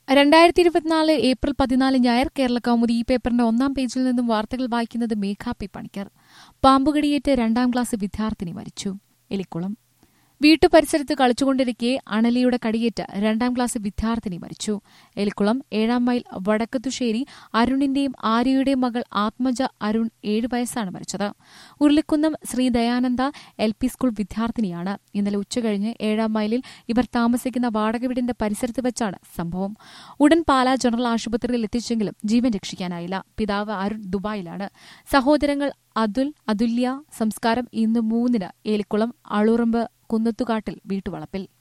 രണ്ടായിരത്തി ഇരുപത്തിനാല് ഏപ്രിൽ പതിനാല് ഞായർ കേരള കൗമുദി ഈ പേപ്പറിന്റെ ഒന്നാം പേജിൽ നിന്നും വാർത്തകൾ വായിക്കുന്നത് മേഘാ പി പണിക്കർ പാമ്പുകടിയേറ്റ് രണ്ടാം ക്ലാസ് വിദ്യാർത്ഥിനി മരിച്ചു എലിക്കുളം വീട്ടുപരിസരത്ത് കളിച്ചുകൊണ്ടിരിക്കെ അണലിയുടെ കടിയേറ്റ് രണ്ടാം ക്ലാസ് വിദ്യാർത്ഥിനി മരിച്ചു എലിക്കുളം ഏഴാം മൈൽ വടക്കത്തുശ്ശേരി അരുണിന്റെയും ആര്യയുടെയും മകൾ ആത്മജ അരുൺ ഏഴ് വയസ്സാണ് മരിച്ചത് Urulikkunnam Sree Dayananda L P school വിദ്യാർത്ഥിനിയാണ് ഇന്നലെ ഉച്ചകഴിഞ്ഞ് ഏഴാം മൈലിൽ ഇവർ താമസിക്കുന്ന വാടക വീടിന്റെ പരിസരത്ത് വെച്ചാണ് സംഭവം ഉടൻ പാലാ ജനറൽ ആശുപത്രിയിൽ എത്തിച്ചെങ്കിലും ജീവൻ രക്ഷിക്കാനായില്ല പിതാവ് അരുൺ ദുബായിലാണ് സഹോദരങ്ങൾ അതുൽ അതുല്യ സംസ്കാരം ഇന്ന് മൂന്നിന് ഏലിക്കുളം അളുറമ്പ് കുന്നത്തുകാട്ടിൽ വീട്ടുവളപ്പിൽ